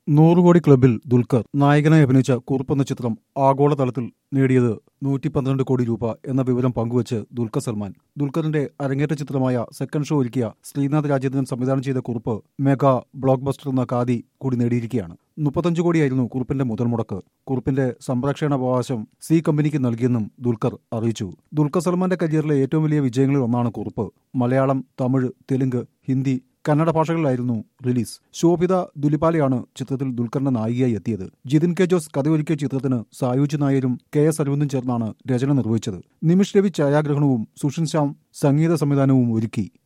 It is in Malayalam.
നൂറ് കോടി ക്ലബിൽ ദുൽഖർ നായകനായി അഭിനയിച്ച കുറുപ്പ് എന്ന ചിത്രം ആഗോളതലത്തിൽ നേടിയത് നൂറ്റി പന്ത്രണ്ട് കോടി രൂപ എന്ന വിവരം പങ്കുവച്ച് ദുൽഖർ സൽമാൻ ദുൽഖറിന്റെ അരങ്ങേറ്റ ചിത്രമായ സെക്കൻഡ് ഷോ ഒരുക്കിയ ശ്രീനാഥ് രാജേന്ദ്രൻ സംവിധാനം ചെയ്ത കുറുപ്പ് മെഗാ ബ്ലോക്ക് ബസ്റ്റർ എന്ന ഖാദി കൂടി നേടിയിരിക്കുകയാണ് മുപ്പത്തഞ്ച് കോടിയായിരുന്നു കുറുപ്പിന്റെ മുതൽ മുടക്ക് കുറുപ്പിന്റെ സംരക്ഷണാവകാശം സി കമ്പനിക്ക് നൽകിയെന്നും ദുൽഖർ അറിയിച്ചു ദുൽഖർ സൽമാന്റെ കരിയറിലെ ഏറ്റവും വലിയ വിജയങ്ങളിൽ ഒന്നാണ് കുറുപ്പ് മലയാളം തമിഴ് തെലുങ്ക് ഹിന്ദി കന്നഡ ഭാഷകളിലായിരുന്നു റിലീസ് ശോഭിത ദുലിപാലയാണ് ചിത്രത്തിൽ ദുൽഖറിന്റെ നായികയായി എത്തിയത് ജിതിൻ കെ ജോസ് കഥയൊരുക്കിയ ചിത്രത്തിന് സായുജ് നായരും കെ എസ് അരവിന്ദും ചേർന്നാണ് രചന നിർവഹിച്ചത് നിമിഷ് രവി ഛായാഗ്രഹണവും സുഷിൻ ശ്യാം സംഗീത സംവിധാനവും ഒരുക്കി